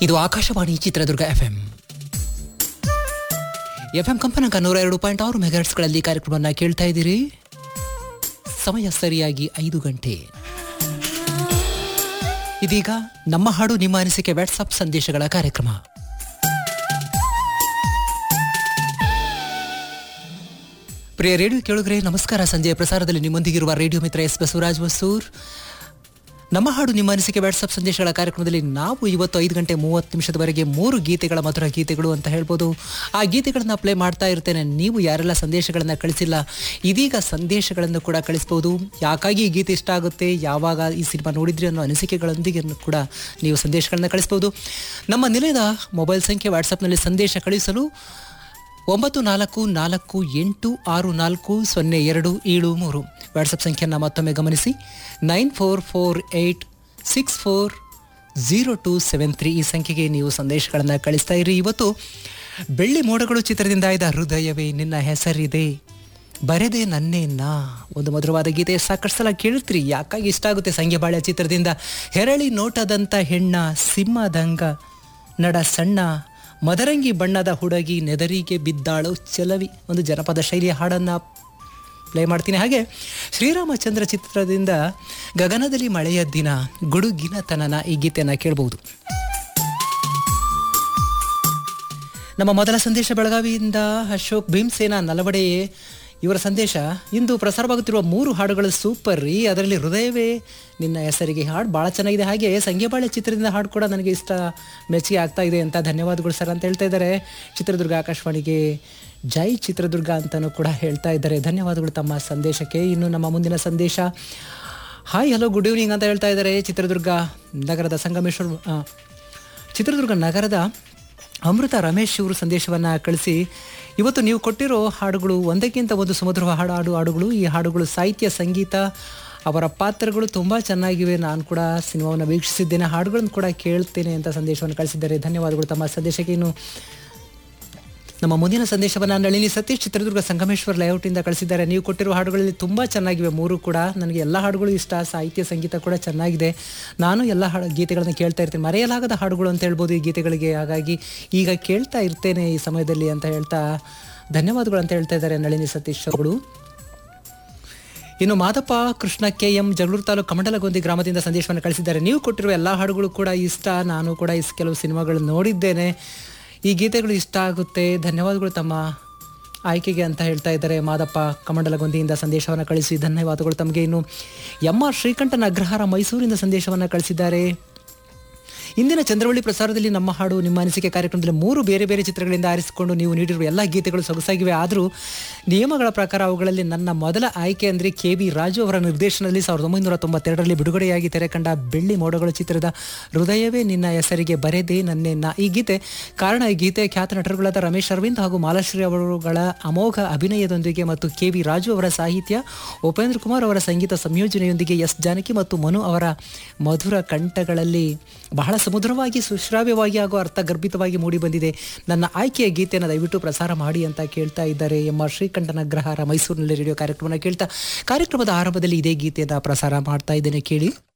ಇದು Akashvani Chitradurga F M F M ಕಂಪನಾಂಕ ನೂರ ಎರಡು ಪಾಯಿಂಟ್ ಆರು ಮೆಗಾಟ್ಸ್ಗಳಲ್ಲಿ ಕಾರ್ಯಕ್ರಮವನ್ನು ಕೇಳ್ತಾ ಇದ್ದೀರಿ ಸಮಯ ಸರಿಯಾಗಿ ಐದು ಗಂಟೆ ಇದೀಗ ನಮ್ಮ ಹಾಡು ನಿಮ್ಮ ಅನಿಸಿಕೆ ವಾಟ್ಸಪ್ ಸಂದೇಶಗಳ ಕಾರ್ಯಕ್ರಮ ಪ್ರಿಯ ರೇಡಿಯೋ ಕೇಳುಗರೆ ನಮಸ್ಕಾರ ಸಂಜೆಯ ಪ್ರಸಾರದಲ್ಲಿ ನಿಮ್ಮೊಂದಿಗಿರುವ ರೇಡಿಯೋ ಮಿತ್ರ ಎಸ್ ಬಸವರಾಜ್ ವಸೂರ್ ನಮ್ಮ ಹಾಡು ನಿಮ್ಮ ಅನಿಸಿಕೆ ವಾಟ್ಸಪ್ ಸಂದೇಶಗಳ ಕಾರ್ಯಕ್ರಮದಲ್ಲಿ ನಾವು ಇವತ್ತು ಐದು ಗಂಟೆ ಮೂವತ್ತು ನಿಮಿಷದವರೆಗೆ ಮೂರು ಗೀತೆಗಳ ಮಧುರ ಗೀತೆಗಳು ಅಂತ ಹೇಳ್ಬೋದು ಆ ಗೀತೆಗಳನ್ನ ಪ್ಲೇ ಮಾಡ್ತಾ ಇರ್ತೇನೆ ನೀವು ಯಾರೆಲ್ಲ ಸಂದೇಶಗಳನ್ನು ಕಳಿಸಿಲ್ಲ ಇದೀಗ ಸಂದೇಶಗಳನ್ನು ಕೂಡ ಕಳಿಸ್ಬೋದು ಯಾಕಾಗಿ ಈ ಗೀತೆ ಇಷ್ಟ ಆಗುತ್ತೆ ಯಾವಾಗ ಈ ಸಿನಿಮಾ ನೋಡಿದ್ರಿ ಅನ್ನೋ ಅನಿಸಿಕೆಗಳೊಂದಿಗೆ ಕೂಡ ನೀವು ಸಂದೇಶಗಳನ್ನ ಕಳಿಸ್ಬೋದು ನಮ್ಮ ನಿಲಯದ ಮೊಬೈಲ್ ಸಂಖ್ಯೆ ವಾಟ್ಸಪ್ನಲ್ಲಿ ಸಂದೇಶ ಕಳಿಸಲು ಒಂಬತ್ತು ನಾಲ್ಕು ನಾಲ್ಕು ಎಂಟು ಆರು ನಾಲ್ಕು ಸೊನ್ನೆ ಎರಡು ಏಳು ಮೂರು ವಾಟ್ಸಪ್ ಸಂಖ್ಯೆಯನ್ನು ಮತ್ತೊಮ್ಮೆ ಗಮನಿಸಿ nine four four eight six four zero two seven three ಈ ಸಂಖ್ಯೆಗೆ ನೀವು ಸಂದೇಶಗಳನ್ನು ಕಳಿಸ್ತಾ ಇರಿ ಇವತ್ತು ಬೆಳ್ಳಿ ಮೋಡಗಳು ಚಿತ್ರದಿಂದ ಆಯ್ದ ಹೃದಯವೇ ನಿನ್ನ ಹೆಸರಿದೆ ಬರೆದೆ ನನ್ನೇನ ಒಂದು ಮಧುರವಾದ ಗೀತೆ ಸಾಕಷ್ಟು ಸಲ ಕೇಳ್ತೀರಿ ಯಾಕಾಗಿ ಇಷ್ಟ ಆಗುತ್ತೆ ಸಂಖ್ಯೆ ಬಾಳ್ಯ ಚಿತ್ರದಿಂದ ಹೆರಳಿ ನೋಟದಂತ ಹೆಣ್ಣ ಸಿಂಹದಂಗ ನಡ ಸಣ್ಣ ಮದರಂಗಿ ಬಣ್ಣದ ಹುಡುಗಿ ನೆದರಿಗೆ ಬಿದ್ದಾಳು ಚೆಲವಿ ಒಂದು ಜನಪದ ಶೈಲಿಯ ಹಾಡನ್ನು ಪ್ಲೇ ಮಾಡ್ತೀನಿ ಹಾಗೆ ಶ್ರೀರಾಮಚಂದ್ರ ಚಿತ್ರದಿಂದ ಗಗನದಲ್ಲಿ ಮಳೆಯ ದಿನ ಗುಡುಗಿನ ತನನ ಈ ಗೀತೆಯನ್ನು ಕೇಳಬಹುದು ನಮ್ಮ ಮೊದಲ ಸಂದೇಶ ಬೆಳಗಾವಿಯಿಂದ ಅಶೋಕ್ ಭೀಮ್ಸೇನ ನಲವಡೆ ಇವರ ಸಂದೇಶ ಇಂದು ಪ್ರಸಾರವಾಗುತ್ತಿರುವ ಮೂರು ಹಾಡುಗಳು ಸೂಪರ್ ರೀ ಅದರಲ್ಲಿ ಹೃದಯವೇ ನಿನ್ನ ಹೆಸರಿಗೆ ಹಾಡು ಭಾಳ ಚೆನ್ನಾಗಿದೆ ಹಾಗೆ ಸಂಗ್ಯಬಾಳೆ ಚಿತ್ರದಿಂದ ಹಾಡು ಕೂಡ ನನಗೆ ಇಷ್ಟ ಮೆಚ್ಚಿ ಆಗ್ತಾ ಇದೆ ಅಂತ ಧನ್ಯವಾದಗಳು ಸರ್ ಅಂತ ಹೇಳ್ತಾ ಇದ್ದಾರೆ ಚಿತ್ರದುರ್ಗ ಆಕಾಶವಾಣಿಗೆ ಜೈ ಚಿತ್ರದುರ್ಗ ಅಂತಲೂ ಕೂಡ ಹೇಳ್ತಾ ಇದ್ದಾರೆ ಧನ್ಯವಾದಗಳು ತಮ್ಮ ಸಂದೇಶಕ್ಕೆ ಇನ್ನು ನಮ್ಮ ಮುಂದಿನ ಸಂದೇಶ ಹಾಯ್ ಹಲೋ ಗುಡ್ ಈವ್ನಿಂಗ್ ಅಂತ ಹೇಳ್ತಾ ಇದ್ದಾರೆ ಚಿತ್ರದುರ್ಗ ನಗರದ ಸಂಗಮೇಶ್ವರ ಆ, ಚಿತ್ರದುರ್ಗ ನಗರದ ಅಮೃತ ರಮೇಶ್ ಇವರು ಸಂದೇಶವನ್ನು ಕಳಿಸಿ ಇವತ್ತು ನೀವು ಕೊಟ್ಟಿರೋ ಹಾಡುಗಳು ಒಂದಕ್ಕಿಂತ ಒಂದು ಸುಮಧುರ ಹಾಡು ಹಾಡು ಹಾಡುಗಳು ಈ ಹಾಡುಗಳು ಸಾಹಿತ್ಯ ಸಂಗೀತ ಅವರ ಪಾತ್ರಗಳು ತುಂಬ ಚೆನ್ನಾಗಿವೆ ನಾನು ಕೂಡ ಸಿನಿಮಾವನ್ನು ವೀಕ್ಷಿಸಿದ್ದೇನೆ ಹಾಡುಗಳನ್ನು ಕೂಡ ಕೇಳ್ತೇನೆ ಅಂತ ಸಂದೇಶವನ್ನು ಕಳಿಸಿದ್ದಾರೆ ಧನ್ಯವಾದಗಳು ತಮ್ಮ ಸಂದೇಶಕ್ಕೆ ಇನ್ನು ನಮ್ಮ ಮುಂದಿನ ಸಂದೇಶವನ್ನು ನಳಿನಿ ಸತೀಶ್ ಚಿತ್ರದುರ್ಗ ಸಂಗಮೇಶ್ವರ್ ಲೇಔಟಿಂದ ಕಳಿಸಿದ್ದಾರೆ ನೀವು ಕೊಟ್ಟಿರುವ ಹಾಡುಗಳಲ್ಲಿ ತುಂಬ ಚೆನ್ನಾಗಿವೆ ಮೂರು ಕೂಡ ನನಗೆ ಎಲ್ಲ ಹಾಡುಗಳು ಇಷ್ಟ ಸಾಹಿತ್ಯ ಸಂಗೀತ ಕೂಡ ಚೆನ್ನಾಗಿದೆ ನಾನು ಎಲ್ಲ ಹಾಡು ಗೀತೆಗಳನ್ನು ಕೇಳ್ತಾ ಇರ್ತೀನಿ ಮರೆಯಲಾಗದ ಹಾಡುಗಳು ಅಂತ ಹೇಳ್ಬೋದು ಈ ಗೀತೆಗಳಿಗೆ ಹಾಗಾಗಿ ಈಗ ಕೇಳ್ತಾ ಇರ್ತೇನೆ ಈ ಸಮಯದಲ್ಲಿ ಅಂತ ಹೇಳ್ತಾ ಧನ್ಯವಾದಗಳು ಅಂತ ಹೇಳ್ತಾ ಇದ್ದಾರೆ ನಳಿನಿ ಸತೀಶ್ ಅವರು ಇನ್ನು ಮಾದಪ್ಪ ಕೃಷ್ಣ ಕೆ ಎಂ ಜಗಳೂರು ತಾಲೂಕು ಕಮಂಡಲಗೊಂದಿ ಗ್ರಾಮದಿಂದ ಸಂದೇಶವನ್ನು ಕಳಿಸಿದ್ದಾರೆ ನೀವು ಕೊಟ್ಟಿರುವ ಎಲ್ಲ ಹಾಡುಗಳು ಕೂಡ ಇಷ್ಟ ನಾನು ಕೂಡ ಇಸ್ ಕೆಲವು ಸಿನಿಮಾಗಳು ನೋಡಿದ್ದೇನೆ ಈ ಗೀತೆಗಳು ಇಷ್ಟ ಆಗುತ್ತೆ ಧನ್ಯವಾದಗಳು ತಮ್ಮ ಆಯ್ಕೆಗೆ ಅಂತ ಹೇಳ್ತಾ ಇದ್ದಾರೆ ಮಾದಪ್ಪ ಕಮಂಡಲಗೊಂದಿಯಿಂದ ಸಂದೇಶವನ್ನು ಕಳಿಸಿ ಧನ್ಯವಾದಗಳು ತಮಗೆ ಇನ್ನು ಎಂ ಆರ್ ಶ್ರೀಕಂಠನ ಅಗ್ರಹಾರ ಮೈಸೂರಿಂದ ಸಂದೇಶವನ್ನು ಕಳಿಸಿದ್ದಾರೆ ಇಂದಿನ ಚಂದ್ರವಳ್ಳಿ ಪ್ರಸಾರದಲ್ಲಿ ನಮ್ಮ ಹಾಡು ನಿಮ್ಮ ಅನಿಸಿಕೆ ಕಾರ್ಯಕ್ರಮದಲ್ಲಿ ಮೂರು ಬೇರೆ ಬೇರೆ ಚಿತ್ರಗಳಿಂದ ಆರಿಸಿಕೊಂಡು ನೀವು ನೀಡಿರುವ ಎಲ್ಲ ಗೀತೆಗಳು ಸೊಗಸಾಗಿವೆ ಆದರೂ ನಿಯಮಗಳ ಪ್ರಕಾರ ಅವುಗಳಲ್ಲಿ ನನ್ನ ಮೊದಲ ಆಯ್ಕೆ ಅಂದರೆ ಕೆ ಬಿ ರಾಜು ಅವರ ನಿರ್ದೇಶನದಲ್ಲಿ ಸಾವಿರದ ಒಂಬೈನೂರ ತೊಂಬತ್ತೆರಡರಲ್ಲಿ ಬಿಡುಗಡೆಯಾಗಿ ತೆರೆಕಂಡ ಬೆಳ್ಳಿ ಮೋಡಗಳು ಚಿತ್ರದ ಹೃದಯವೇ ನಿನ್ನ ಹೆಸರಿಗೆ ಬರೆದೇ ನನ್ನೆನ್ನ ಈ ಗೀತೆ ಕಾರಣ ಈ ಗೀತೆ ಖ್ಯಾತ ನಟರುಗಳಾದ ರಮೇಶ್ ಅರವಿಂದ್ ಹಾಗೂ ಮಾಲಾಶ್ರೀ ಅವರುಗಳ ಅಮೋಘ ಅಭಿನಯದೊಂದಿಗೆ ಮತ್ತು ಕೆ ವಿ ರಾಜು ಅವರ ಸಾಹಿತ್ಯ ಉಪೇಂದ್ರ ಕುಮಾರ್ ಅವರ ಸಂಗೀತ ಸಂಯೋಜನೆಯೊಂದಿಗೆ ಎಸ್ ಜಾನಕಿ ಮತ್ತು ಮನು ಅವರ ಮಧುರ ಕಂಠಗಳಲ್ಲಿ ಬಹಳ ಸಮುದ್ರವಾಗಿ ಸುಶ್ರಾವ್ಯವಾಗಿ ಹಾಗೂ ಅರ್ಥಗರ್ಭಿತವಾಗಿ ಮೂಡಿ ಬಂದಿದೆ ನನ್ನ ಆಯ್ಕೆಯ ಗೀತೆಯನ್ನು ದಯವಿಟ್ಟು ಪ್ರಸಾರ ಮಾಡಿ ಅಂತ ಕೇಳ್ತಾ ಇದ್ದಾರೆ ಎಂ ಆರ್ ಶ್ರೀಕಂಠನ ಅಗ್ರಹಾರ ಮೈಸೂರಿನಲ್ಲಿ ರೇಡಿಯೋ ಕಾರ್ಯಕ್ರಮನ ಕೇಳ್ತಾ ಕಾರ್ಯಕ್ರಮದ ಆರಂಭದಲ್ಲಿ ಇದೇ ಗೀತೆಯನ್ನು ಪ್ರಸಾರ ಮಾಡ್ತಾ ಇದ್ದೇನೆ ಕೇಳಿ